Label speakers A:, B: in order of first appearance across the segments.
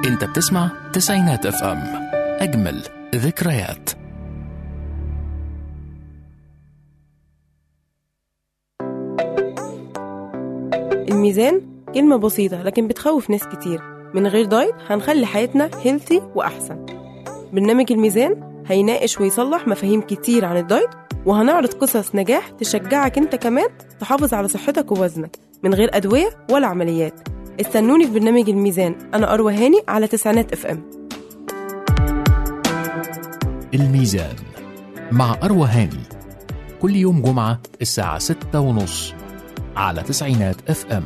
A: انت بتسمع تسعينات اف ام اجمل ذكريات
B: الميزان كلمة بسيطة لكن بتخوف ناس كتير من غير دايت هنخلي حياتنا هيلثي وأحسن برنامج الميزان هيناقش ويصلح مفاهيم كتير عن الدايت وهنعرض قصص نجاح تشجعك انت كمان تحافظ على صحتك ووزنك من غير أدوية ولا عمليات استنوني في برنامج الميزان أنا أروى هاني على تسعينات اف ام
A: الميزان مع أروى هاني كل يوم جمعة الساعة ستة ونص على تسعينات اف ام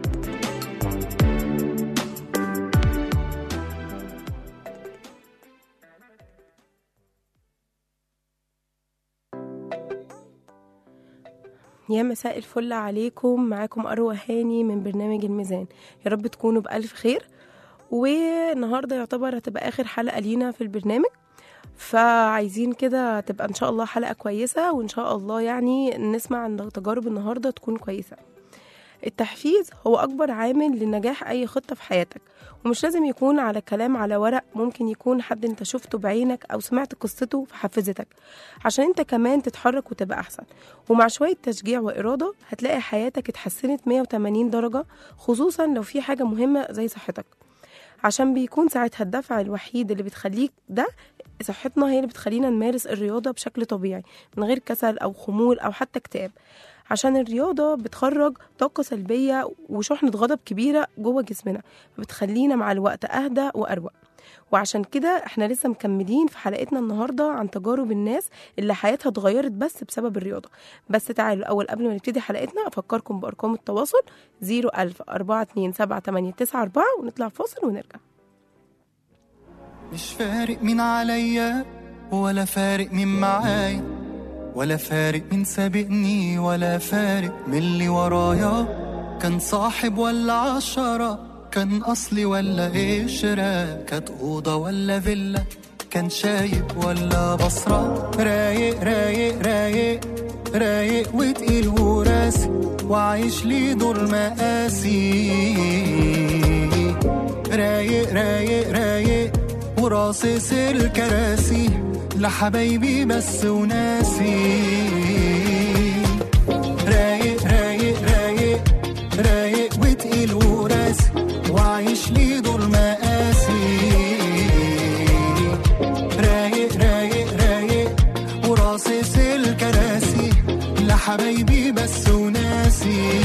B: يا مساء الفل عليكم معاكم أروى هاني من برنامج الميزان يا رب تكونوا بألف خير والنهاردة يعتبر هتبقى آخر حلقة لينا في البرنامج فعايزين كده تبقى إن شاء الله حلقة كويسة وإن شاء الله يعني نسمع عن تجارب النهاردة تكون كويسة التحفيز هو أكبر عامل لنجاح أي خطة في حياتك ومش لازم يكون على كلام على ورق ممكن يكون حد انت شفته بعينك أو سمعت قصته فحفزتك عشان انت كمان تتحرك وتبقى أحسن ومع شوية تشجيع وإرادة هتلاقي حياتك اتحسنت 180 درجة خصوصا لو في حاجة مهمة زي صحتك عشان بيكون ساعتها الدفع الوحيد اللي بتخليك ده صحتنا هي اللي بتخلينا نمارس الرياضة بشكل طبيعي من غير كسل أو خمول أو حتى اكتئاب عشان الرياضة بتخرج طاقة سلبية وشحنة غضب كبيرة جوه جسمنا فبتخلينا مع الوقت أهدى وأروق وعشان كده احنا لسه مكملين في حلقتنا النهاردة عن تجارب الناس اللي حياتها اتغيرت بس بسبب الرياضة بس تعالوا الأول قبل ما نبتدي حلقتنا أفكركم بأرقام التواصل 01000 427 ونطلع فاصل ونرجع
C: مش فارق مين عليا ولا فارق مين معايا ولا فارق مين سابقني ولا فارق من اللي ورايا كان صاحب ولا عشرة كان أصلي ولا قشرة كانت أوضة ولا فيلا كان شايب ولا بصرة رايق رايق رايق رايق وتقيل وراسي وعايش لي دور مقاسي رايق رايق رايق وراصص الكراسي لحبايبي بس وناسي رايق رايق رايق رايق وتقيل وراسي وعايش لي دور مقاسي رايق رايق رايق وراصص الكراسي لحبايبي بس وناسي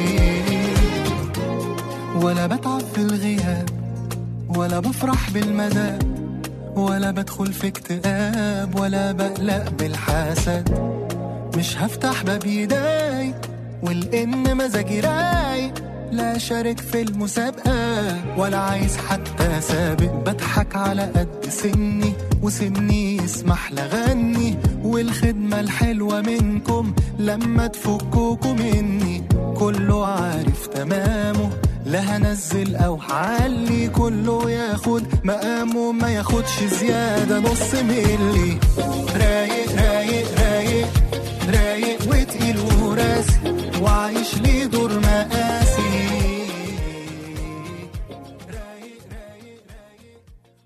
C: ولا بتعب في الغياب ولا بفرح بالمدى ولا بدخل في اكتئاب ولا بقلق بالحسد مش هفتح باب ايداي والان مزاجي رايق لا شارك في المسابقة ولا عايز حتى سابق بضحك على قد سني وسني يسمح لغني والخدمة الحلوة منكم لما تفكوكوا مني كله عارف تمامه لا هنزل او هعلي كله ياخد مقامه ما ياخدش زيادة نص ملي رايق رايق رايق رايق وتقيل وراسي وعايش لي دور مقاسي رايق رايق رايق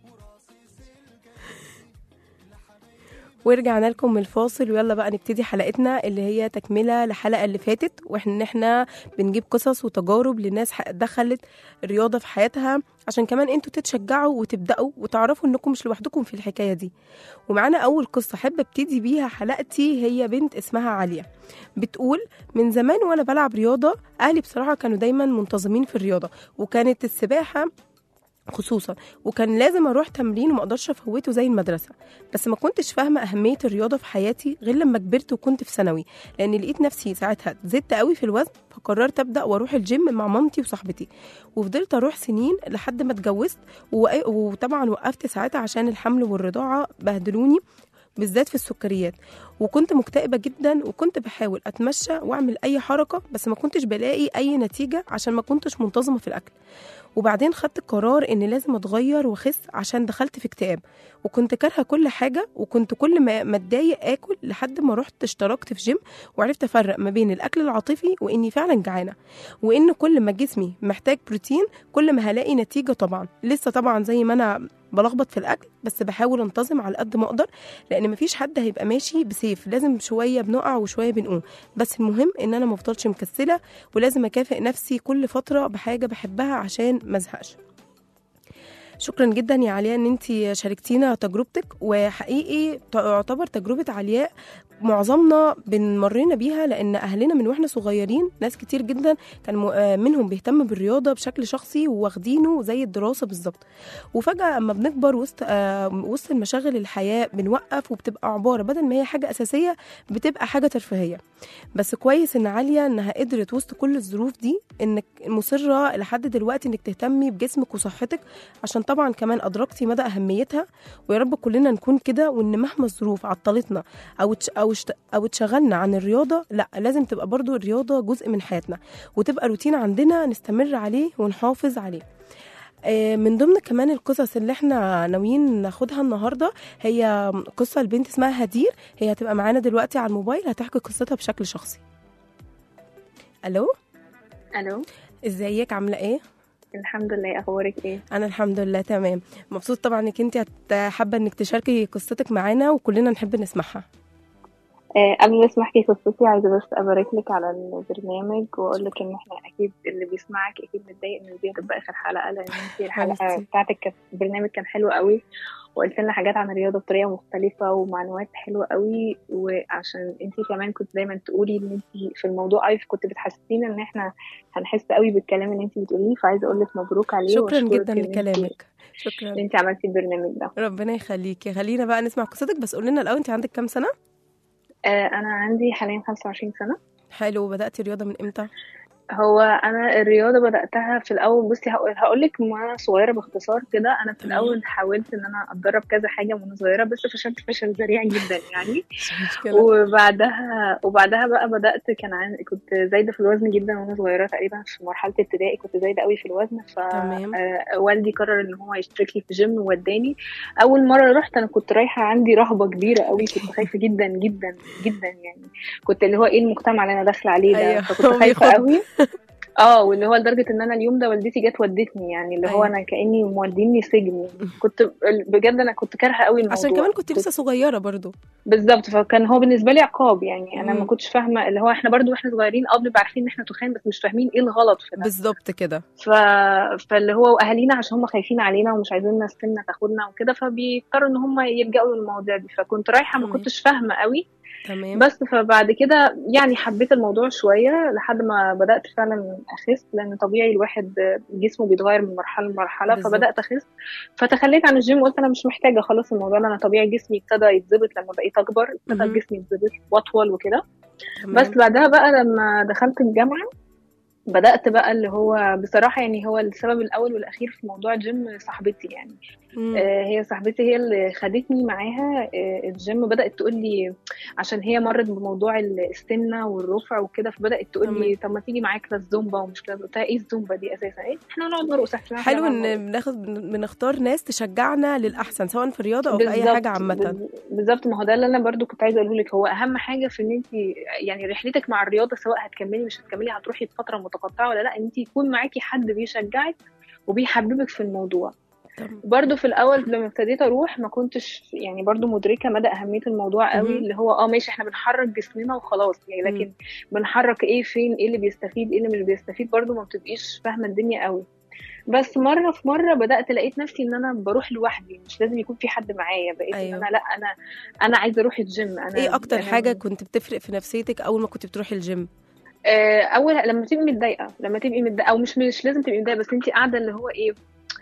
B: ورجعنا لكم من الفاصل ويلا بقى نبتدي حلقتنا اللي هي تكملة للحلقة اللي فاتت واحنا ان احنا بنجيب قصص وتجارب لناس ح- دخلت الرياضة في حياتها عشان كمان انتوا تتشجعوا وتبدأوا وتعرفوا انكم مش لوحدكم في الحكاية دي ومعانا اول قصة حابة ابتدي بيها حلقتي هي بنت اسمها عالية بتقول من زمان وانا بلعب رياضة اهلي بصراحة كانوا دايما منتظمين في الرياضة وكانت السباحة خصوصا وكان لازم اروح تمرين وما اقدرش افوته زي المدرسه بس ما كنتش فاهمه اهميه الرياضه في حياتي غير لما كبرت وكنت في ثانوي لان لقيت نفسي ساعتها زدت قوي في الوزن فقررت ابدا واروح الجيم مع مامتي وصاحبتي وفضلت اروح سنين لحد ما اتجوزت ووق- وطبعا وقفت ساعتها عشان الحمل والرضاعه بهدلوني بالذات في السكريات وكنت مكتئبه جدا وكنت بحاول اتمشى واعمل اي حركه بس ما كنتش بلاقي اي نتيجه عشان ما كنتش منتظمه في الاكل وبعدين خدت القرار ان لازم اتغير واخس عشان دخلت في اكتئاب وكنت كارهه كل حاجه وكنت كل ما ما اتضايق اكل لحد ما رحت اشتركت في جيم وعرفت افرق ما بين الاكل العاطفي واني فعلا جعانه وان كل ما جسمي محتاج بروتين كل ما هلاقي نتيجه طبعا لسه طبعا زي ما انا بلخبط في الاكل بس بحاول انتظم على قد ما اقدر لان مفيش حد هيبقى ماشي بسيف لازم شويه بنقع وشويه بنقوم بس المهم ان انا ما افضلش مكسله ولازم اكافئ نفسي كل فتره بحاجه بحبها عشان ما ازهقش شكرا جدا يا علياء ان انت شاركتينا تجربتك وحقيقي تعتبر تجربه علياء معظمنا بنمرنا بيها لان اهلنا من واحنا صغيرين ناس كتير جدا كان م- آه منهم بيهتم بالرياضه بشكل شخصي وواخدينه زي الدراسه بالظبط وفجاه اما بنكبر وسط آه وسط المشاغل الحياه بنوقف وبتبقى عباره بدل ما هي حاجه اساسيه بتبقى حاجه ترفيهيه بس كويس ان عاليه انها قدرت وسط كل الظروف دي انك مصره لحد دلوقتي انك تهتمي بجسمك وصحتك عشان طبعا كمان ادركتي مدى اهميتها ويا رب كلنا نكون كده وان مهما الظروف عطلتنا او تش او اشت او اتشغلنا عن الرياضه لا لازم تبقى برضو الرياضه جزء من حياتنا وتبقى روتين عندنا نستمر عليه ونحافظ عليه آه، من ضمن كمان القصص اللي احنا ناويين ناخدها النهارده هي قصه لبنت اسمها هدير هي هتبقى معانا دلوقتي على الموبايل هتحكي قصتها بشكل شخصي الو
D: الو
B: ازيك عامله ايه
D: الحمد لله اخبارك ايه
B: انا الحمد لله تمام مبسوط طبعا انك انت هت- حابه انك تشاركي قصتك معانا وكلنا نحب نسمعها
D: آه قبل ما اسمح لك قصتي عايزه بس ابارك لك على البرنامج واقول لك ان احنا اكيد اللي بيسمعك اكيد متضايق ان دي هتبقى اخر حلقه لان انت الحلقه
B: حبيبتي.
D: بتاعتك كانت البرنامج كان حلو قوي وقلت لنا حاجات عن الرياضه بطريقه مختلفه ومعلومات حلوه قوي وعشان انت كمان كنت دايما تقولي ان انت في الموضوع قوي كنت بتحسسينا ان احنا هنحس قوي بالكلام اللي انت بتقوليه فعايزه اقول لك مبروك عليه
B: شكرا
D: وأشكرك
B: جدا
D: إن انت-
B: لكلامك شكرا
D: ان انت عملتي البرنامج ده
B: ربنا يخليكي خلينا بقى نسمع قصتك بس قولي لنا الاول انت عندك كام سنه
D: آه انا عندي حاليا 25 سنه
B: حلو بداتي رياضه من امتى
D: هو انا الرياضه بداتها في الاول بصي هقول لك وانا صغيره باختصار كده انا في
B: تمام.
D: الاول حاولت ان انا اتدرب كذا حاجه وانا صغيره بس فشلت فشل ذريع جدا يعني
B: مش مشكله
D: وبعدها وبعدها بقى بدات كان عن كنت زايده في الوزن جدا وانا صغيره تقريبا في مرحله ابتدائي كنت زايده قوي في الوزن
B: تمام.
D: فوالدي قرر ان هو يشترك لي في جيم ووداني اول مره رحت انا كنت رايحه عندي رهبه كبيره قوي كنت خايفه جدا جدا جدا يعني كنت اللي هو ايه المجتمع اللي انا داخله عليه ده
B: أيوة،
D: فكنت
B: هو
D: خايفه
B: بيخض.
D: قوي اه واللي هو لدرجه ان انا اليوم ده والدتي جت ودتني يعني اللي هو
B: أيوة.
D: انا كاني موديني سجن كنت بجد انا كنت كارهه قوي الموضوع
B: عشان كمان كنت لسه صغيره برضو
D: بالظبط فكان هو بالنسبه لي عقاب يعني انا
B: مم.
D: ما كنتش فاهمه اللي هو احنا برضو واحنا صغيرين اه بنبقى عارفين ان احنا تخان بس مش فاهمين ايه الغلط في ده
B: بالظبط كده
D: ف... فاللي هو اهالينا عشان هم خايفين علينا ومش عايزيننا السنه تاخدنا وكده فبيضطروا ان هم يلجأوا للمواضيع دي فكنت رايحه ما
B: تمام.
D: كنتش فاهمه قوي
B: تمام
D: بس فبعد كده يعني حبيت الموضوع شويه لحد ما بدات فعلا اخس لان طبيعي الواحد جسمه بيتغير من مرحله لمرحله
B: بالظبط.
D: فبدات اخس فتخليت عن الجيم وقلت انا مش محتاجه خلاص الموضوع ده انا طبيعي جسمي ابتدى يتظبط لما بقيت اكبر ابتدى
B: مهم.
D: جسمي يتظبط واطول وكده
B: تمام.
D: بس بعدها بقى لما دخلت الجامعه بدأت بقى اللي هو بصراحة يعني هو السبب الأول والأخير في موضوع الجيم صاحبتي يعني
B: مم.
D: آه، هي صاحبتي هي اللي خدتني معاها آه، الجيم بدأت تقول لي عشان هي مرت بموضوع السمنة والرفع وكده فبدأت تقول لي طب ما تيجي معايا كلاس زومبا ومش كلاس قلت لها ايه الزومبا دي أساسا ايه احنا نقعد نرقص احنا
B: حلو
D: نقعد
B: ان
D: نرقص.
B: بناخد بن- بنختار ناس تشجعنا للاحسن سواء في الرياضه او في اي
D: بالظبط،
B: حاجه عامه
D: بال- بالظبط ما هو ده اللي انا برضو كنت عايزه اقوله لك هو اهم حاجه في ان انت يعني رحلتك مع الرياضه سواء هتكملي مش هتكملي هتروحي بفتره متقطعه ولا لا ان انت يكون معاكي حد بيشجعك وبيحببك في الموضوع
B: تمام.
D: برضو في الاول لما ابتديت اروح ما كنتش يعني برضو مدركه مدى اهميه الموضوع قوي
B: مهم.
D: اللي هو اه ماشي احنا بنحرك جسمنا وخلاص يعني لكن بنحرك ايه فين ايه اللي بيستفيد ايه اللي مش بيستفيد برضو ما بتبقيش فاهمه الدنيا قوي بس مره في مره بدات لقيت نفسي ان انا بروح لوحدي مش لازم يكون في حد معايا بقيت
B: أيوة.
D: ان انا لا انا انا عايزه اروح الجيم انا
B: ايه اكتر
D: أنا
B: حاجه كنت بتفرق في نفسيتك اول ما كنت بتروحي الجيم
D: آه، اول لما تبقي متضايقه لما تبقي متضايقه او مش مش لازم تبقي متضايقه بس انت قاعده اللي هو ايه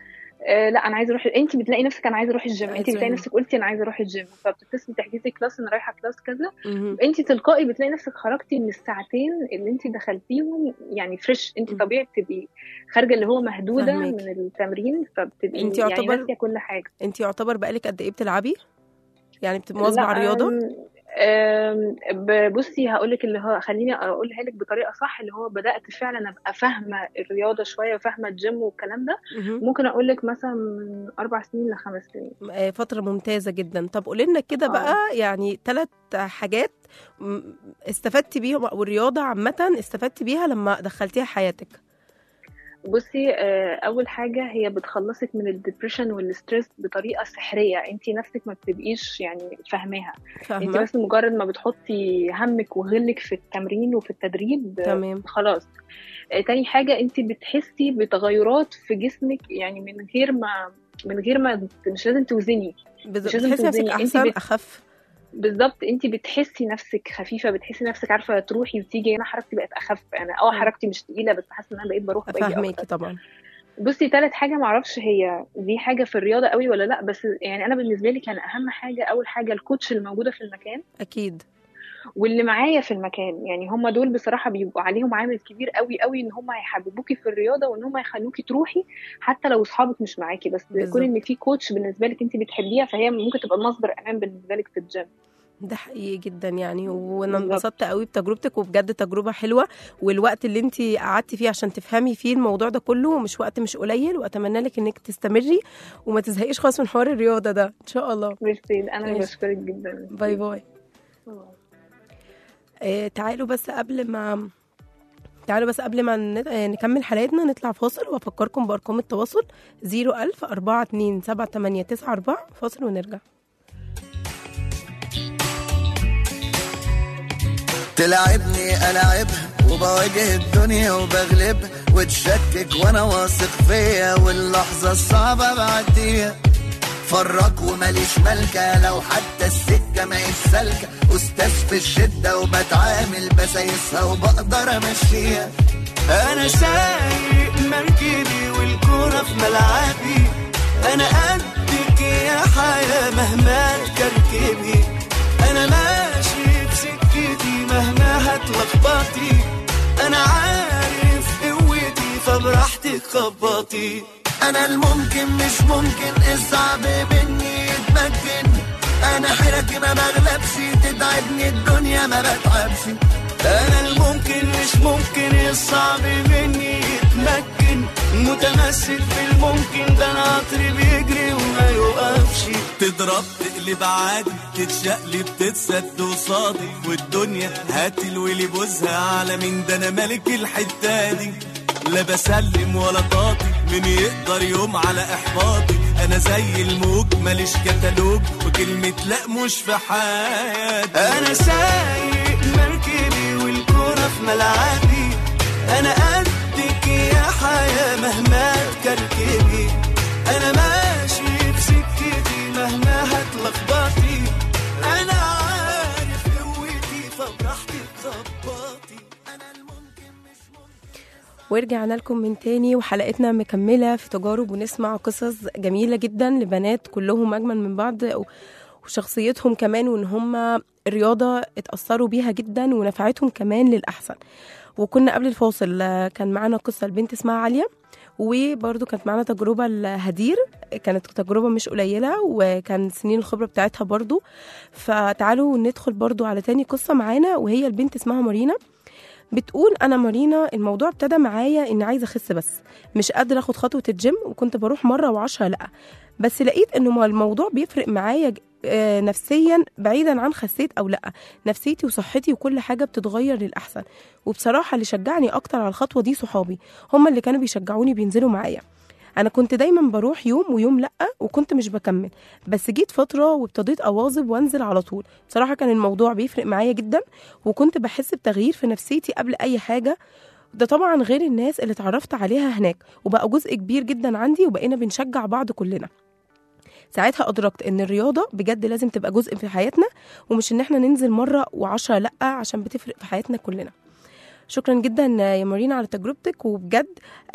D: آه لا انا عايزه اروح انت بتلاقي نفسك انا عايزه اروح الجيم
B: عايزة
D: انت بتلاقي
B: أروح.
D: نفسك قلتي انا عايزه اروح الجيم فبتتصلي تحجزي كلاس انا رايحه كلاس كذا
B: مهم.
D: انت تلقائي بتلاقي نفسك خرجتي من الساعتين اللي انت دخلتيهم يعني فريش انت
B: مم.
D: طبيعي بتبقي خارجه اللي هو مهدوده
B: فهمك.
D: من التمرين فبتبقي
B: انت
D: يعني
B: يعتبر-
D: ناسيه كل حاجه
B: انت يعتبر بقالك قد ايه بتلعبي يعني بتبقى مواظبه
D: لا،
B: على الرياضه
D: أم- أم، ب- بصي هقولك اللي هو خليني اقولها لك بطريقه صح اللي هو بدات فعلا ابقى فاهمه الرياضه شويه وفاهمه الجيم والكلام ده
B: مهم.
D: ممكن اقولك مثلا من اربع سنين لخمس سنين
B: آه، فترة ممتازة جدا طب قولي لنا كده
D: آه.
B: بقى يعني ثلاث حاجات م- استفدتي بيهم او الرياضة عامة استفدتي بيها لما دخلتيها حياتك
D: بصي آه، اول حاجه هي بتخلصك من الدبريشن والستريس بطريقه سحريه انت نفسك ما بتبقيش يعني فاهماها انت
B: فاهمة
D: بس مجرد ما بتحطي همك وغلك في التمرين وفي التدريب آه،
B: تمام
D: خلاص آه، تاني حاجة انت بتحسي بتغيرات في جسمك يعني من غير ما من غير ما مش لازم توزني
B: بز-
D: مش لازم
B: بتحسي نفسك
D: توزني. انت
B: احسن
D: بت-
B: اخف
D: بالظبط انت بتحسي نفسك خفيفة بتحسي نفسك عارفة تروحي وتيجي انا حركتي بقت اخف انا اه
B: مم.
D: حركتي مش تقيلة بس حاسة ان انا بقيت بروح وباجي
B: فاهماكي
D: اكتر
B: طبعا
D: بصي تالت حاجة معرفش هي دي حاجة في الرياضة قوي ولا لا بس يعني انا بالنسبة لي كان اهم حاجة اول حاجة الكوتش الموجودة في المكان
B: اكيد
D: واللي معايا في المكان يعني هم دول بصراحه بيبقوا عليهم عامل كبير قوي قوي ان هم هيحببوكي في الرياضه وان هم يخلوكي تروحي حتى لو اصحابك مش معاكي بس
B: بالظبط.
D: كون ان في كوتش بالنسبه لك انت بتحبيها فهي ممكن تبقى مصدر امان بالنسبه لك في الجيم
B: ده حقيقي جدا يعني وانا
D: بالظبط.
B: انبسطت قوي بتجربتك وبجد تجربه حلوه والوقت اللي انت قعدتي فيه عشان تفهمي فيه الموضوع ده كله مش وقت مش قليل واتمنى لك انك تستمري وما تزهقيش خالص من حوار الرياضه ده ان شاء الله
D: ميرسي انا
B: ماشي.
D: بشكرك جدا
B: باي باي آه، تعالوا بس قبل ما تعالوا بس قبل ما ن- آه، نكمل حلقتنا نطلع فاصل وافكركم بارقام التواصل 01000 42 7894 فاصل ونرجع
E: تلعبني ألعبها وبواجه الدنيا وبغلبها وتشكك وانا واثق فيا واللحظة الصعبة بعديها فرق وماليش ملكة لو حتى السكة ما سالكة أستاذ في الشدة وبتعامل بسايسها وبقدر أمشيها أنا سايق مركبي والكورة في ملعبي أنا قدك يا حياة مهما تكركبي أنا ماشي بسكتي مهما هتلخبطي أنا عارف قوتي فبراحتك خبطي أنا الممكن مش ممكن الصعب مني يتمكن أنا حيرتي ما بغلبش تتعبني الدنيا ما بتعبش أنا الممكن مش ممكن الصعب مني يتمكن متمسك في الممكن ده أنا قطري بيجري وما يوقفش تضرب تقلب عادي تتشقلب تتسد وصادي والدنيا هات الولي بوزها على مين ده انا ملك الحته دي لا بسلم ولا طاطي مين يقدر يوم على احباطي انا زي الموج ماليش كتالوج وكلمة لا مش في حياتي انا سايق مركبي والكورة في ملعبي انا قدك يا حياة مهما تكركبي انا ماشي بسكتي مهما هتلخبطي انا عارف قوتي فبراحتك خبطي انا الممكن مش ممكن
B: ورجعنا لكم من تاني وحلقتنا مكملة في تجارب ونسمع قصص جميلة جدا لبنات كلهم أجمل من بعض و- وشخصيتهم كمان وإن هم الرياضة اتأثروا بيها جدا ونفعتهم كمان للأحسن وكنا قبل الفاصل آه، كان معانا قصة البنت اسمها عالية وبرضو كانت معانا تجربة الهدير كانت تجربة مش قليلة وكان سنين الخبرة بتاعتها برضو فتعالوا ندخل برضو على تاني قصة معانا وهي البنت اسمها مارينا بتقول انا مارينا الموضوع ابتدى معايا اني عايزه اخس بس مش قادره اخد خطوه الجيم وكنت بروح مره وعشرة لا بس لقيت انه ما الموضوع بيفرق معايا ج- آه، نفسيا بعيدا عن خسيت او لا نفسيتي وصحتي وكل حاجه بتتغير للاحسن وبصراحه اللي شجعني اكتر على الخطوه دي صحابي هم اللي كانوا بيشجعوني بينزلوا معايا انا كنت دايما بروح يوم ويوم لا وكنت مش بكمل بس جيت فتره وابتديت اواظب وانزل على طول بصراحه كان الموضوع بيفرق معايا جدا وكنت بحس بتغيير في نفسيتي قبل اي حاجه ده طبعا غير الناس اللي اتعرفت عليها هناك وبقى جزء كبير جدا عندي وبقينا بنشجع بعض كلنا ساعتها أدركت إن الرياضة بجد لازم تبقى جزء في حياتنا ومش إن إحنا ننزل مرة وعشرة لأ عشان بتفرق في حياتنا كلنا شكرا جدا يا مارينا على تجربتك وبجد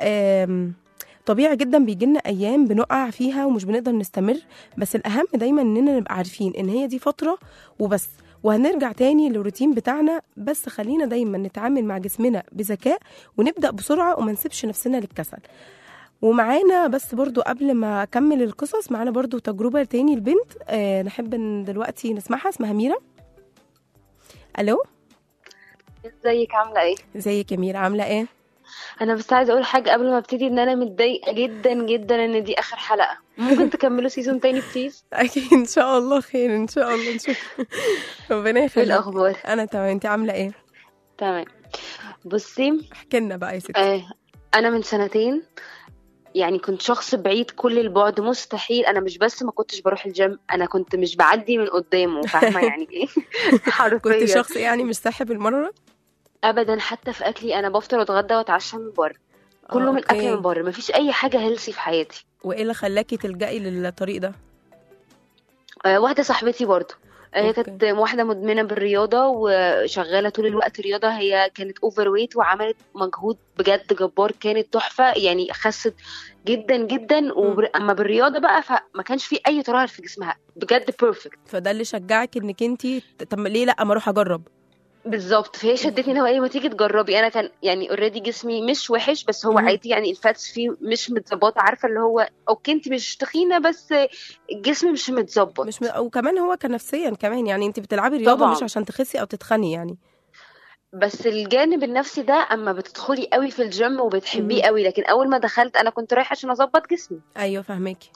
B: آم، طبيعي جدا بيجيلنا أيام بنقع فيها ومش بنقدر نستمر بس الأهم دايما إننا نبقى عارفين إن هي دي فترة وبس وهنرجع تاني للروتين بتاعنا بس خلينا دايما نتعامل مع جسمنا بذكاء ونبدأ بسرعة وما نسيبش نفسنا للكسل ومعانا بس برضو قبل ما اكمل القصص معانا برضو تجربه تاني البنت آه نحب ان دلوقتي نسمعها اسمها ميرا الو
F: ازيك عامله ايه
B: ازيك يا ميرا عامله ايه
F: انا بس عايزه اقول حاجه قبل ما ابتدي ان انا متضايقه جدا جدا ان دي اخر حلقه ممكن تكملوا سيزون تاني بليز
B: اكيد ان شاء الله خير ان شاء الله نشوف ربنا
F: ايه
B: يخليك
F: الاخبار
B: انا تمام انت عامله ايه
F: تمام بصي
B: احكي لنا بقى يا ستي
F: آه انا من سنتين يعني كنت شخص بعيد كل البعد مستحيل انا مش بس ما كنتش بروح الجيم انا كنت مش بعدي من قدامه فاهمه يعني ايه
B: كنت
F: حرفيا
B: شخص يعني مش صاحي بالمره
F: ابدا حتى في اكلي انا بفطر واتغدى واتعشى من بره كله
B: آه،
F: من
B: أوكي.
F: اكل من بره مفيش اي حاجه هيلسي في حياتي
B: وايه اللي خلاكي تلجئي للطريق ده
F: آه، واحدة صاحبتي برضو آه، هي
B: أوكي.
F: كانت واحدة مدمنة بالرياضة وشغالة طول الوقت رياضة هي كانت اوفر ويت وعملت مجهود بجد جبار كانت تحفة يعني خست جدا جدا وبر... اما بالرياضة بقى فما كانش في اي ترهل في جسمها بجد بيرفكت
B: فده اللي شجعك انك انت طب ليه لا ما اروح اجرب
F: بالظبط فهي شدتني ان هو ايه ما تيجي تجربي انا كان يعني اوريدي جسمي مش وحش بس هو
B: مهم.
F: عادي يعني الفاتس فيه مش متظبطه عارفه اللي هو اوكي انت مش تخينه بس الجسم مش متظبط
B: مش م... وكمان هو كنفسيا كمان يعني انت بتلعبي رياضه
F: طبعاً.
B: مش عشان تخسي او تتخني يعني
F: بس الجانب النفسي ده اما بتدخلي قوي في الجيم وبتحبيه
B: مم.
F: قوي لكن اول ما دخلت انا كنت رايحه عشان اظبط جسمي
B: ايوه فهماكي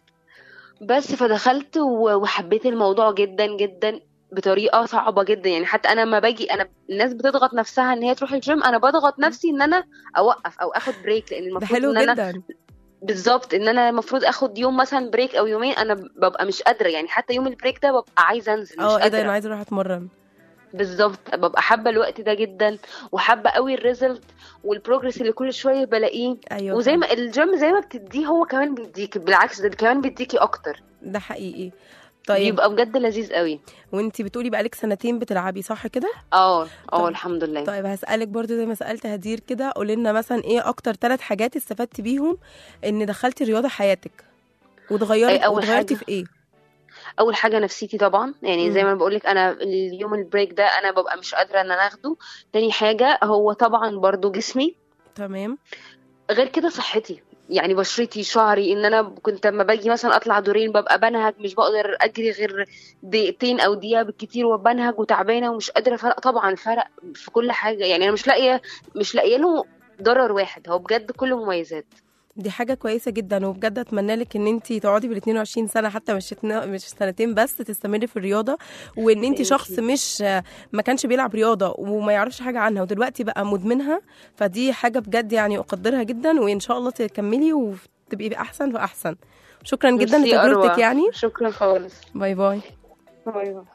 F: بس فدخلت و- وحبيت الموضوع جدا جدا بطريقه صعبه جدا يعني حتى انا لما باجي انا الناس بتضغط نفسها ان هي تروح الجيم انا بضغط نفسي ان انا اوقف او اخد بريك لان
B: ده
F: المفروض
B: حلو
F: ان انا
B: جدا
F: بالظبط ان انا المفروض اخد يوم مثلا بريك او يومين انا ببقى مش قادره يعني حتى يوم البريك ده ببقى عايزه انزل مش
B: اه ايه ده انا
F: قادره
B: عايزه اروح اتمرن
F: بالظبط ببقى حابه الوقت ده جدا وحابه قوي الريزلت والبروجرس اللي كل شويه بلاقيه
B: ايوه
F: وزي
B: فهمت.
F: ما الجيم زي ما بتديه هو كمان بيديك بالعكس ده كمان بيديكي اكتر
B: ده حقيقي طيب
F: بيبقى بجد لذيذ قوي
B: وانت بتقولي بقالك سنتين بتلعبي صح كده
F: اه
B: طيب.
F: اه الحمد لله
B: طيب هسألك برضو زي ما سألت هدير كده قولي لنا مثلا ايه اكتر ثلاث حاجات استفدتي بيهم ان دخلتي رياضة حياتك وتغيرت
F: أي أول
B: وتغيرتي
F: حاجة.
B: في ايه
F: اول حاجه نفسيتي طبعا يعني زي
B: مم.
F: ما بقولك انا اليوم البريك ده انا ببقى مش قادره ان انا اخده تاني حاجه هو طبعا برضو جسمي
B: تمام
F: غير كده صحتي يعني بشرتي شعري ان انا كنت لما باجي مثلا اطلع دورين ببقى بنهج مش بقدر اجري غير دقيقتين او دقيقه بالكتير وبنهج وتعبانه ومش قادره فرق طبعا فرق في كل حاجه يعني انا مش لاقيه مش لاقيه له ضرر واحد هو بجد كله مميزات
B: دي حاجة كويسة جدا وبجد اتمنى لك ان انت تقعدي بال 22 سنة حتى مش اتنا- مش سنتين بس تستمري في الرياضة وان انت
F: Thank
B: شخص
F: you.
B: مش ما كانش بيلعب رياضة وما يعرفش حاجة عنها ودلوقتي بقى مدمنها فدي حاجة بجد يعني اقدرها جدا وان شاء الله تكملي وتبقي احسن واحسن شكرا جدا
F: ميرسي يا
B: لتجربتك
F: أروى.
B: يعني
F: شكرا خالص
B: باي باي
F: باي باي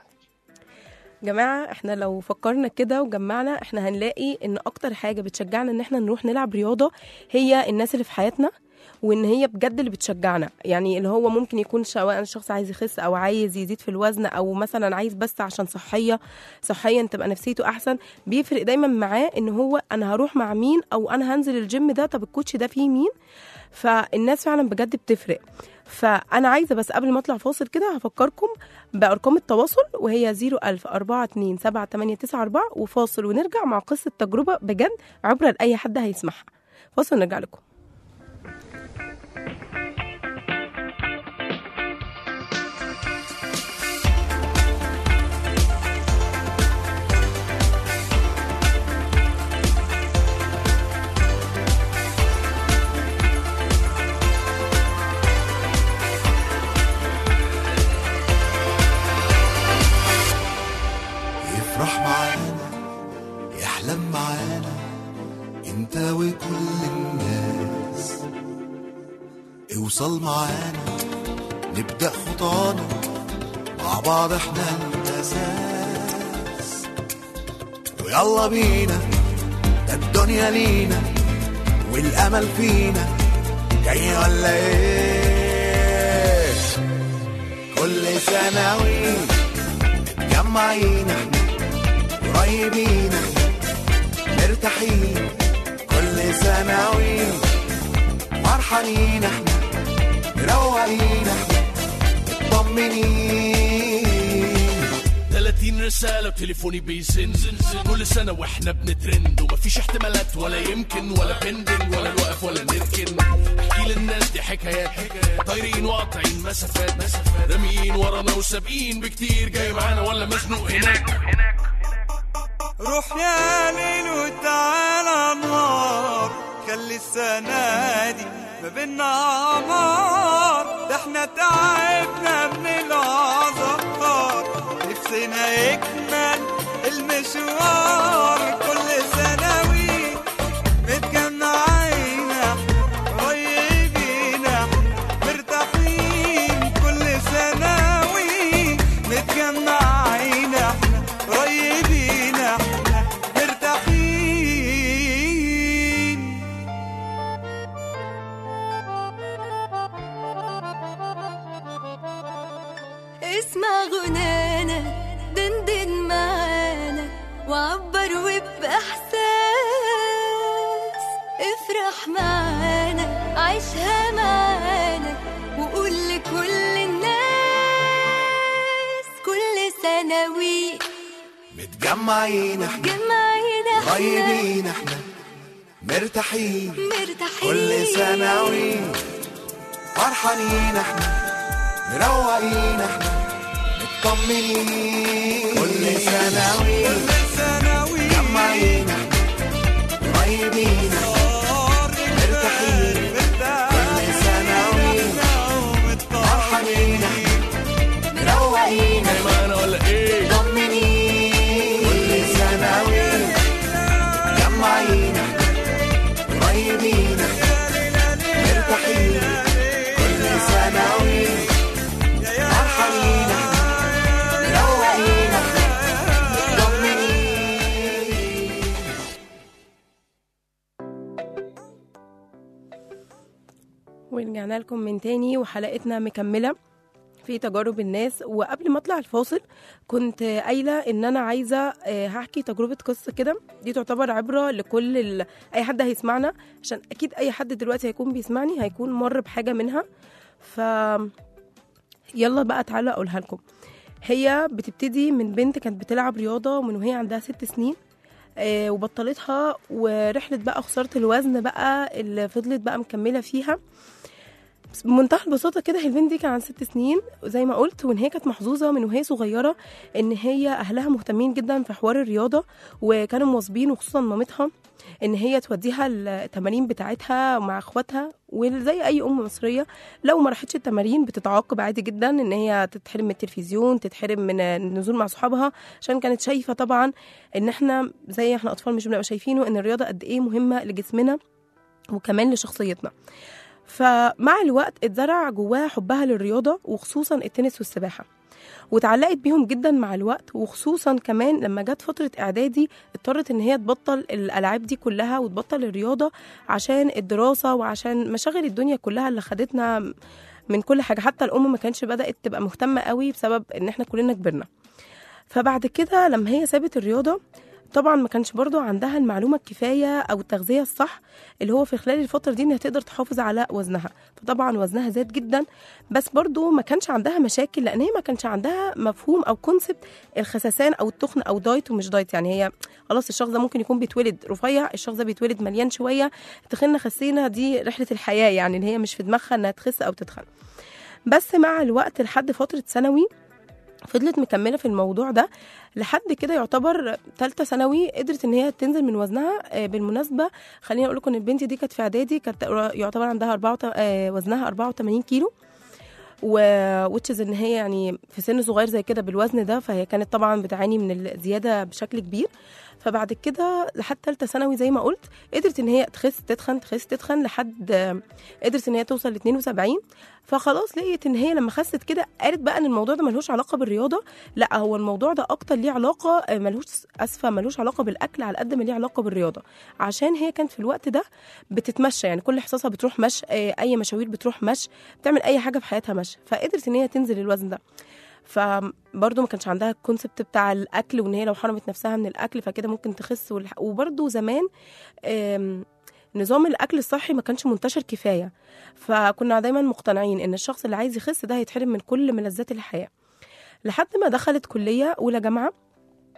B: جماعة احنا لو فكرنا كده وجمعنا احنا هنلاقي ان اكتر حاجة بتشجعنا ان احنا نروح نلعب رياضة هي الناس اللي في حياتنا وان هي بجد اللي بتشجعنا يعني اللي هو ممكن يكون سواء الشخص عايز يخس او عايز يزيد في الوزن او مثلا عايز بس عشان صحية صحيا تبقى نفسيته احسن بيفرق دايما معاه ان هو انا هروح مع مين او انا هنزل الجيم ده طب الكوتش ده فيه مين فالناس فعلا بجد بتفرق فانا عايزه بس قبل ما اطلع فاصل كده هفكركم بارقام التواصل وهي 01000 42 7894 وفاصل ونرجع مع قصه تجربه بجد عبره لاي حد هيسمعها فاصل ونرجع لكم
E: يفرح معانا يحلم معانا انت وكل الناس اوصل معانا نبدأ خطانا مع بعض احنا الأساس ويلا بينا ده الدنيا لينا والأمل فينا جاي ولا ايه كل ثانوي متجمعين احنا قريبين احنا مرتاحين كل ثانوي فرحانين احنا مروقين احنا مطمنين
G: 30 20 رسالة وتليفوني بيزن كل سنة واحنا بنترند ومفيش احتمالات ولا يمكن ولا بندنج ولا نوقف ولا نركن احكي للناس دي حكايات طايرين وقاطعين مسافات راميين ورانا وسابقين بكتير جاي معانا ولا مزنوق هناك
H: روح يا ليل وتعالى نهار خلي السنة دي ما بينا عمار ده احنا تعبنا من العذار نفسنا يكمل المشوار كل ثانوي متجمعين قريبين مرتاحين كل ثانوي متجمعين احنا قريبين احنا مرتاحين
I: اسمع غنانا دندن معانا وعبر وبإحساس افرح معانا عيشها معانا وقول لكل الناس كل ثانوي
E: متجمعين احنا
I: جمعين احنا
E: قريبين احنا مرتاحين
I: مرتاحين
E: كل ثانوي فرحانين احنا مروقين احنا مطمنين كل ثانوي
H: ثانوي
E: مجمعين احنا قريبين احنا مرتاحين كل ثانوي فرحانين احنا مروقين
G: جاي معانا ولا ايه
E: مطمنين كل ثانوي مجمعين احنا قريبين احنا مرتاحين كل ثانوي فرحانين احنا مروقين احنا مطمنين
B: ورجعنا لكم من تاني وحلقتنا مكملة في تجارب الناس وقبل ما اطلع الفاصل كنت قايله ان انا عايزه آه، هحكي تجربه قصه كده دي تعتبر عبره لكل ال... اي حد هيسمعنا عشان اكيد اي حد دلوقتي هيكون بيسمعني هيكون مر بحاجه منها ف يلا بقى تعالوا اقولها لكم هي بتبتدي من بنت كانت بتلعب رياضه من وهي عندها ست سنين آه، وبطلتها ورحله بقى خساره الوزن بقى اللي فضلت بقى مكمله فيها بس بمنتهى البساطه كده هي البنت دي كان عن ست سنين زي ما قلت وان هي كانت محظوظه من وهي صغيره ان هي اهلها مهتمين جدا في حوار الرياضه وكانوا مواظبين وخصوصا مامتها ان هي توديها التمارين بتاعتها مع اخواتها وزي اي ام مصريه لو ما راحتش التمارين بتتعاقب عادي جدا ان هي تتحرم من التلفزيون تتحرم من النزول مع صحابها عشان كانت شايفه طبعا ان احنا زي احنا اطفال مش بنبقى شايفينه ان الرياضه قد ايه مهمه لجسمنا وكمان لشخصيتنا فمع الوقت اتزرع جواها حبها للرياضة وخصوصا التنس والسباحة وتعلقت بيهم جدا مع الوقت وخصوصا كمان لما جت فترة إعدادي اضطرت إن هي تبطل الألعاب دي كلها وتبطل الرياضة عشان الدراسة وعشان مشاغل الدنيا كلها اللي خدتنا من كل حاجة حتى الأم ما كانش بدأت تبقى مهتمة قوي بسبب إن إحنا كلنا كبرنا فبعد كده لما هي سابت الرياضة طبعا ما كانش برضو عندها المعلومة الكفاية أو التغذية الصح اللي هو في خلال الفترة دي إنها تقدر تحافظ على وزنها فطبعا وزنها زاد جدا بس برضو ما كانش عندها مشاكل لأن هي ما كانش عندها مفهوم أو كونسبت الخسسان أو التخن أو دايت ومش دايت يعني هي خلاص الشخص ده ممكن يكون بيتولد رفيع الشخص ده بيتولد مليان شوية تخنا خسينا دي رحلة الحياة يعني اللي هي مش في دماغها إنها تخس أو تتخن بس مع الوقت لحد فترة ثانوي فضلت مكمله في الموضوع ده لحد كده يعتبر ثالثه ثانوي قدرت ان هي تنزل من وزنها آه، بالمناسبه خليني اقول لكم ان البنت دي كانت في اعدادي كانت يعتبر عندها 4 وزنها 84 كيلو و وتشز ان هي يعني في سن صغير زي كده بالوزن ده فهي كانت طبعا بتعاني من الزياده بشكل كبير فبعد كده لحد ثالثه ثانوي زي ما قلت قدرت ان هي تخس تتخن تخس تتخن لحد آه، قدرت ان هي توصل ل 72 فخلاص لقيت ان هي لما خست كده قالت بقى ان الموضوع ده ملهوش علاقه بالرياضه لا هو الموضوع ده اكتر ليه علاقه آه، ملهوش اسفه ملهوش علاقه بالاكل على قد ما ليه علاقه بالرياضه عشان هي كانت في الوقت ده بتتمشى يعني كل احساسها بتروح مشي آه، اي مشاوير بتروح مشي بتعمل اي حاجه في حياتها مشي فقدرت ان هي تنزل الوزن ده فبرضه ما كانش عندها الكونسبت بتاع الاكل وان هي لو حرمت نفسها من الاكل فكده ممكن تخس والح- وبرضه زمان آم، نظام الاكل الصحي ما كانش منتشر كفايه فكنا دايما مقتنعين ان الشخص اللي عايز يخس ده هيتحرم من كل ملذات الحياه لحد ما دخلت كليه اولى جامعه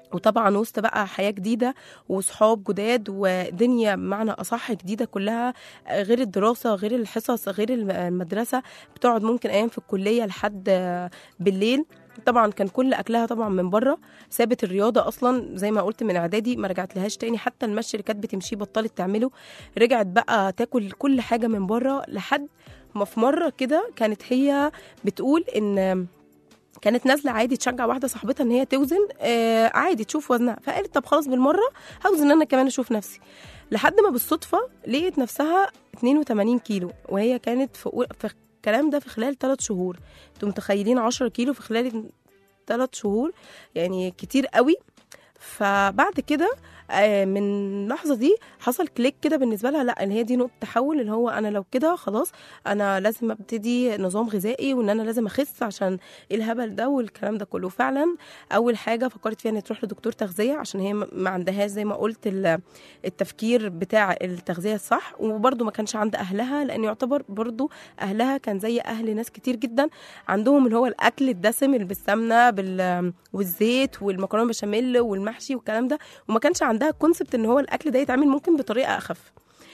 B: وطبعا وسط بقى حياة جديدة وصحاب جداد ودنيا بمعنى أصح جديدة كلها غير الدراسة غير الحصص غير الم- المدرسة بتقعد ممكن أيام في الكلية لحد بالليل طبعا كان كل أكلها طبعا من بره سابت الرياضة أصلا زي ما قلت من إعدادي ما رجعت لهاش تاني حتى المشي اللي كانت بتمشيه بطلت تعمله رجعت بقى تاكل كل حاجة من بره لحد ما في مرة كده كانت هي بتقول إن كانت نازله عادي تشجع واحده صاحبتها ان هي توزن آه عادي تشوف وزنها فقالت طب خلاص بالمره هوزن انا كمان اشوف نفسي لحد ما بالصدفه لقيت نفسها 82 كيلو وهي كانت في, أول- في الكلام ده في خلال 3 شهور انتوا متخيلين 10 كيلو في خلال 3 شهور يعني كتير قوي فبعد كده آه، من اللحظه دي حصل كليك كده بالنسبه لها لا ان هي دي نقطه تحول اللي هو انا لو كده خلاص انا لازم ابتدي نظام غذائي وان انا لازم اخس عشان ايه الهبل ده والكلام ده كله فعلا اول حاجه فكرت فيها ان تروح لدكتور تغذيه عشان هي ما- ما عندهاش زي ما قلت ال- التفكير بتاع التغذيه الصح وبرده ما كانش عند اهلها لان يعتبر برضو اهلها كان زي اهل ناس كتير جدا عندهم اللي هو الاكل الدسم اللي بالسمنه بال والزيت والمكرونه بشاميل والمحشي والكلام ده وما كانش عندها كونسبت ان هو الاكل ده يتعمل ممكن بطريقه اخف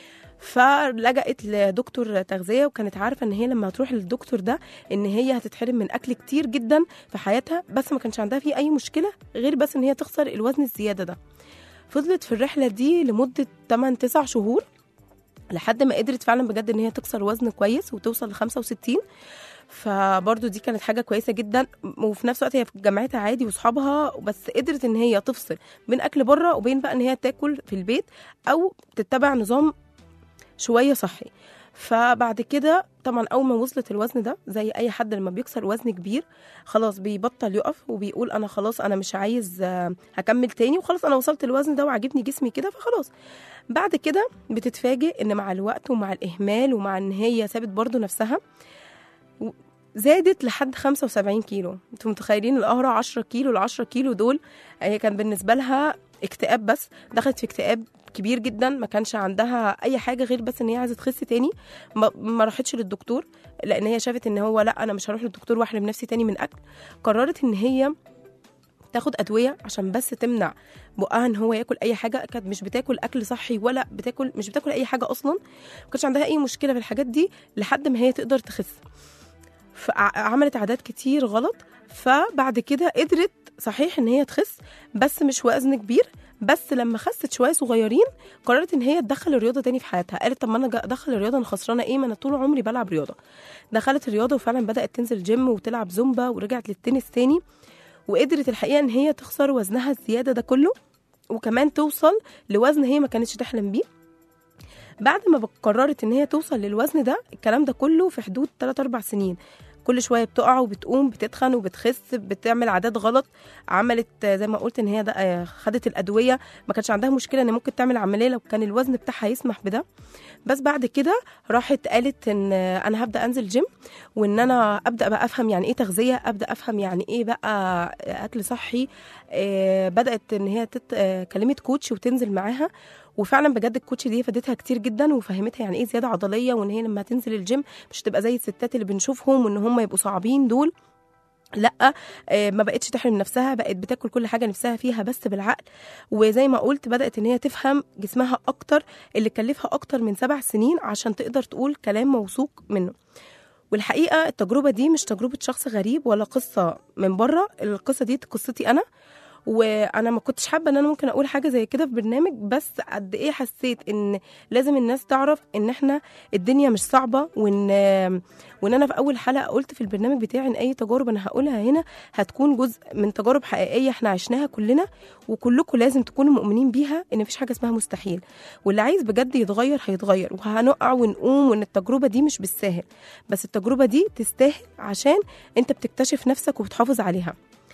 B: فلجأت لدكتور تغذية وكانت عارفة ان هي لما هتروح للدكتور ده ان هي هتتحرم من اكل كتير جدا في حياتها بس ما كانش عندها فيه اي مشكلة غير بس ان هي تخسر الوزن الزيادة ده فضلت في الرحلة دي لمدة 8 9 شهور لحد ما قدرت فعلا بجد ان هي تكسر وزن كويس وتوصل ل 65 فبرضو دي كانت حاجه كويسه جدا وفي نفس الوقت هي في جامعتها عادي واصحابها بس قدرت ان هي تفصل بين اكل بره وبين بقى ان هي تاكل في البيت او تتبع نظام شويه صحي فبعد كده طبعا اول ما وصلت الوزن ده زي اي حد لما بيكسر وزن كبير خلاص بيبطل يقف وبيقول انا خلاص انا مش عايز آه، هكمل تاني وخلاص انا وصلت الوزن ده وعاجبني جسمي كده فخلاص بعد كده بتتفاجئ ان مع الوقت ومع الاهمال ومع ان هي سابت برضو نفسها و- زادت لحد 75 كيلو انتوا متخيلين القهرة 10 كيلو ال 10 كيلو دول هي كان بالنسبة لها اكتئاب بس دخلت في اكتئاب كبير جدا ما كانش عندها اي حاجه غير بس ان هي عايزه تخس تاني ما, ما راحتش للدكتور لان هي شافت ان هو لا انا مش هروح للدكتور واحرم نفسي تاني من اكل قررت ان هي تاخد ادويه عشان بس تمنع بقها ان هو ياكل اي حاجه كانت مش بتاكل اكل صحي ولا بتاكل مش بتاكل اي حاجه اصلا ما كانش عندها اي مشكله في الحاجات دي لحد ما هي تقدر تخس فعملت عادات كتير غلط فبعد كده قدرت صحيح ان هي تخس بس مش وزن كبير بس لما خست شويه صغيرين قررت ان هي تدخل الرياضه تاني في حياتها قالت طب ما انا جا- ادخل الرياضه انا خسرانه ايه ما انا طول عمري بلعب رياضه دخلت الرياضه وفعلا بدات تنزل جيم وتلعب زومبا ورجعت للتنس تاني وقدرت الحقيقه ان هي تخسر وزنها الزياده ده كله وكمان توصل لوزن هي ما كانتش تحلم بيه بعد ما قررت ان هي توصل للوزن ده الكلام ده كله في حدود 3 4 سنين كل شويه بتقع وبتقوم بتتخن وبتخس بتعمل عادات غلط عملت آه، زي ما قلت ان هي ده آه، خدت الادويه ما كانش عندها مشكله ان ممكن تعمل عمليه لو كان الوزن بتاعها يسمح بده بس بعد كده راحت قالت ان آه، انا هبدا انزل جيم وان انا ابدا بقى افهم يعني ايه تغذيه ابدا افهم يعني ايه بقى اكل صحي آه، بدات ان هي تت... آه، كلمت كوتش وتنزل معاها وفعلا بجد الكوتش دي فادتها كتير جدا وفهمتها يعني ايه زياده عضليه وان هي لما تنزل الجيم مش تبقى زي الستات اللي بنشوفهم وان هم يبقوا صعبين دول لا آه، ما بقتش تحرم نفسها بقت بتاكل كل حاجه نفسها فيها بس بالعقل وزي ما قلت بدات ان هي تفهم جسمها اكتر اللي كلفها اكتر من سبع سنين عشان تقدر تقول كلام موثوق منه والحقيقه التجربه دي مش تجربه شخص غريب ولا قصه من بره القصه دي قصتي انا وانا ما كنتش حابه ان انا ممكن اقول حاجه زي كده في برنامج بس قد ايه حسيت ان لازم الناس تعرف ان احنا الدنيا مش صعبه وان وان انا في اول حلقه قلت في البرنامج بتاعي ان اي تجارب انا هقولها هنا هتكون جزء من تجارب حقيقيه احنا عشناها كلنا وكلكم لازم تكونوا مؤمنين بيها ان مفيش حاجه اسمها مستحيل واللي عايز بجد يتغير هيتغير وهنقع ونقوم وان التجربه دي مش بالساهل بس التجربه دي تستاهل عشان انت بتكتشف نفسك وبتحافظ عليها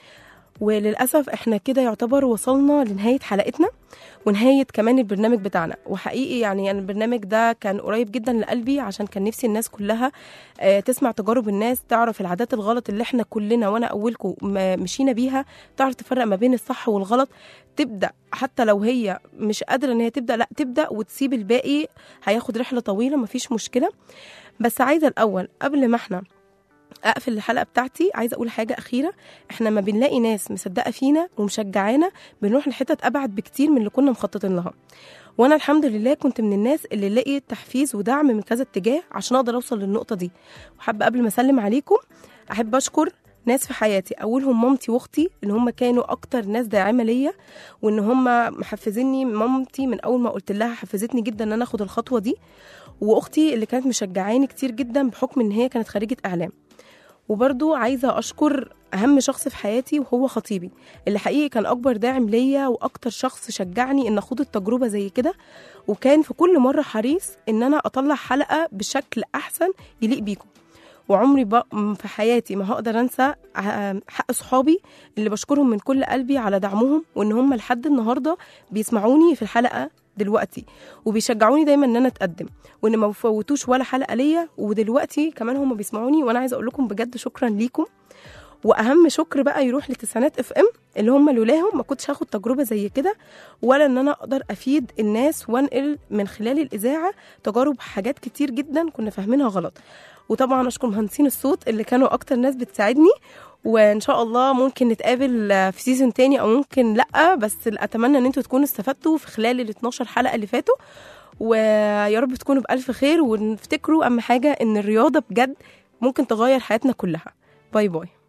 B: وللأسف احنا كده يعتبر وصلنا لنهاية حلقتنا ونهاية كمان البرنامج بتاعنا وحقيقي يعني أنا البرنامج ده كان قريب جدا لقلبي عشان كان نفسي الناس كلها آه، تسمع تجارب الناس تعرف العادات الغلط اللي احنا كلنا وانا اولكم م- مشينا بيها تعرف تفرق ما بين الصح والغلط تبدا حتى لو هي مش قادره ان هي تبدا لا تبدا وتسيب الباقي هياخد رحله طويله مفيش مشكله بس عايزه الاول قبل ما احنا اقفل الحلقه بتاعتي عايزه اقول حاجه اخيره احنا ما بنلاقي ناس مصدقه فينا ومشجعانا بنروح لحتت ابعد بكتير من اللي كنا مخططين لها وانا الحمد لله كنت من الناس اللي لقيت تحفيز ودعم من كذا اتجاه عشان اقدر اوصل للنقطه دي وحابه قبل ما اسلم عليكم احب اشكر ناس في حياتي اولهم مامتي واختي اللي هم كانوا اكتر ناس داعمه ليا وان هم محفزيني مامتي من اول ما قلت لها حفزتني جدا ان انا اخد الخطوه دي واختي اللي كانت مشجعاني كتير جدا بحكم ان هي كانت خريجه اعلام وبرضو عايزة أشكر أهم شخص في حياتي وهو خطيبي اللي حقيقي كان أكبر داعم ليا وأكتر شخص شجعني إن أخوض التجربة زي كده وكان في كل مرة حريص إن أنا أطلع حلقة بشكل أحسن يليق بيكم وعمري بق... في حياتي ما هقدر انسى ع- حق صحابي اللي بشكرهم من كل قلبي على دعمهم وان هم لحد النهارده بيسمعوني في الحلقه دلوقتي وبيشجعوني دايما ان انا اتقدم وان ما بفوتوش ولا حلقه ليا ودلوقتي كمان هم بيسمعوني وانا عايزه اقول لكم بجد شكرا ليكم واهم شكر بقى يروح لتسعينات اف ام اللي هم لولاهم ما كنتش هاخد تجربه زي كده ولا ان انا اقدر افيد الناس وانقل من خلال الاذاعه تجارب حاجات كتير جدا كنا فاهمينها غلط وطبعا اشكر مهندسين الصوت اللي كانوا اكتر ناس بتساعدني وان شاء الله ممكن نتقابل في سيزون تاني او ممكن لا بس اتمنى ان انتوا تكونوا استفدتوا في خلال ال 12 حلقه اللي فاتوا ويا رب تكونوا بالف خير ونفتكروا اهم حاجه ان الرياضه بجد ممكن تغير حياتنا كلها باي باي